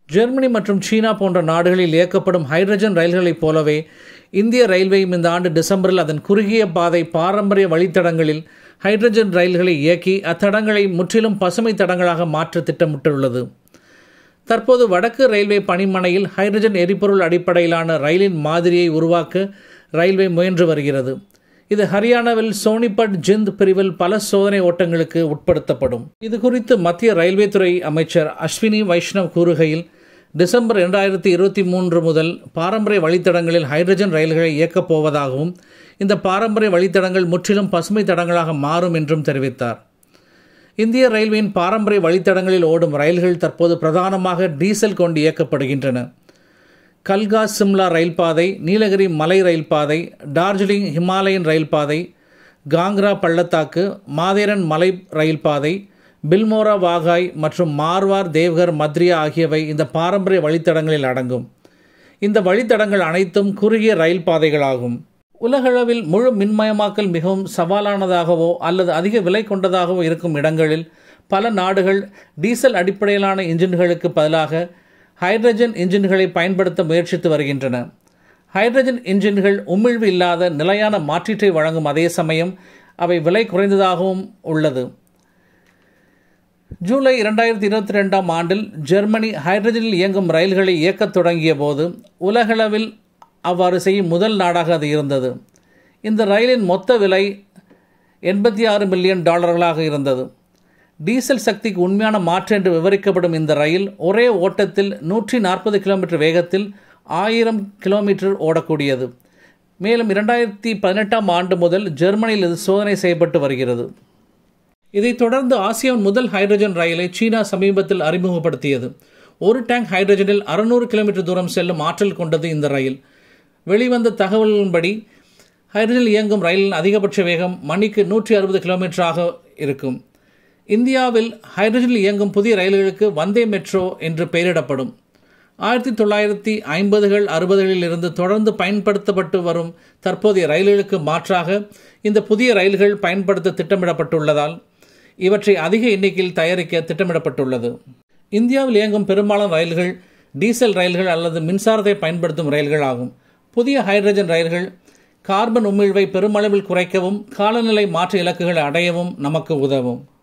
Germany மற்றும் சீனா போன்ற நாடுகளில் இயக்கப்படும் ஹைட்ரஜன் ரயில்களைப் போலவே இந்திய ரயில்வேயும் இந்த ஆண்டு டிசம்பரில் அதன் குறுகிய பாதை பாரம்பரிய வழித்தடங்களில் ஹைட்ரஜன் ரயில்களை இயக்கி அத்தடங்களை முற்றிலும் பசுமை தடங்களாக மாற்ற திட்டமிட்டுள்ளது தற்போது வடக்கு ரயில்வே பணிமனையில் ஹைட்ரஜன் எரிபொருள் அடிப்படையிலான ரயிலின் மாதிரியை உருவாக்க ரயில்வே முயன்று வருகிறது இது ஹரியானாவில் சோனிபட் ஜிந்த் பிரிவில் பல சோதனை ஓட்டங்களுக்கு உட்படுத்தப்படும் இது குறித்து மத்திய ரயில்வே துறை அமைச்சர் அஸ்வினி வைஷ்ணவ் கூறுகையில் டிசம்பர் இரண்டாயிரத்தி இருபத்தி மூன்று முதல் பாரம்பரிய வழித்தடங்களில் ஹைட்ரஜன் ரயில்களை இயக்கப் போவதாகவும் இந்த பாரம்பரிய வழித்தடங்கள் முற்றிலும் பசுமை தடங்களாக மாறும் என்றும் தெரிவித்தார் இந்திய ரயில்வேயின் பாரம்பரிய வழித்தடங்களில் ஓடும் ரயில்கள் தற்போது பிரதானமாக டீசல் கொண்டு இயக்கப்படுகின்றன கல்கா சிம்லா ரயில் பாதை நீலகிரி மலை ரயில் பாதை டார்ஜிலிங் ஹிமாலயன் ரயில் பாதை காங்க்ரா பள்ளத்தாக்கு மாதேரன் மலை ரயில் பாதை பில்மோரா வாகாய் மற்றும் மார்வார் தேவ்கர் மத்ரியா ஆகியவை இந்த பாரம்பரிய வழித்தடங்களில் அடங்கும் இந்த வழித்தடங்கள் அனைத்தும் குறுகிய ரயில் பாதைகளாகும் உலகளவில் முழு மின்மயமாக்கல் மிகவும் சவாலானதாகவோ அல்லது அதிக விலை கொண்டதாகவோ இருக்கும் இடங்களில் பல நாடுகள் டீசல் அடிப்படையிலான இன்ஜின்களுக்கு பதிலாக ஹைட்ரஜன் இன்ஜின்களை பயன்படுத்த முயற்சித்து வருகின்றன ஹைட்ரஜன் இன்ஜின்கள் உமிழ்வு இல்லாத நிலையான மாற்றீட்டை வழங்கும் அதே சமயம் அவை விலை குறைந்ததாகவும் உள்ளது ஜூலை இரண்டாயிரத்தி இருபத்தி ரெண்டாம் ஆண்டில் ஜெர்மனி ஹைட்ரஜனில் இயங்கும் ரயில்களை இயக்கத் தொடங்கிய போது உலகளவில் அவ்வாறு செய்யும் முதல் நாடாக அது இருந்தது இந்த ரயிலின் மொத்த விலை எண்பத்தி ஆறு மில்லியன் டாலர்களாக இருந்தது டீசல் சக்திக்கு உண்மையான மாற்று என்று விவரிக்கப்படும் இந்த ரயில் ஒரே ஓட்டத்தில் நூற்றி நாற்பது கிலோமீட்டர் வேகத்தில் ஆயிரம் கிலோமீட்டர் ஓடக்கூடியது மேலும் இரண்டாயிரத்தி பதினெட்டாம் ஆண்டு முதல் ஜெர்மனியில் இது சோதனை செய்யப்பட்டு வருகிறது இதைத் தொடர்ந்து ஆசியாவின் முதல் ஹைட்ரஜன் ரயிலை சீனா சமீபத்தில் அறிமுகப்படுத்தியது ஒரு டேங்க் ஹைட்ரஜனில் அறுநூறு கிலோமீட்டர் தூரம் செல்லும் ஆற்றல் கொண்டது இந்த ரயில் வெளிவந்த தகவல்களின்படி ஹைட்ரஜனில் இயங்கும் ரயிலின் அதிகபட்ச வேகம் மணிக்கு நூற்றி அறுபது கிலோமீட்டராக இருக்கும் இந்தியாவில் ஹைட்ரஜனில் இயங்கும் புதிய ரயில்களுக்கு வந்தே மெட்ரோ என்று பெயரிடப்படும் ஆயிரத்தி தொள்ளாயிரத்தி ஐம்பதுகள் அறுபதுகளில் இருந்து தொடர்ந்து பயன்படுத்தப்பட்டு வரும் தற்போதைய ரயில்களுக்கு மாற்றாக இந்த புதிய ரயில்கள் பயன்படுத்த திட்டமிடப்பட்டுள்ளதால் இவற்றை அதிக எண்ணிக்கையில் தயாரிக்க திட்டமிடப்பட்டுள்ளது இந்தியாவில் இயங்கும் பெரும்பாலான ரயில்கள் டீசல் ரயில்கள் அல்லது மின்சாரத்தை பயன்படுத்தும் ரயில்கள் ஆகும் புதிய ஹைட்ரஜன் ரயில்கள் கார்பன் உமிழ்வை பெருமளவில் குறைக்கவும் காலநிலை மாற்ற இலக்குகளை அடையவும் நமக்கு உதவும்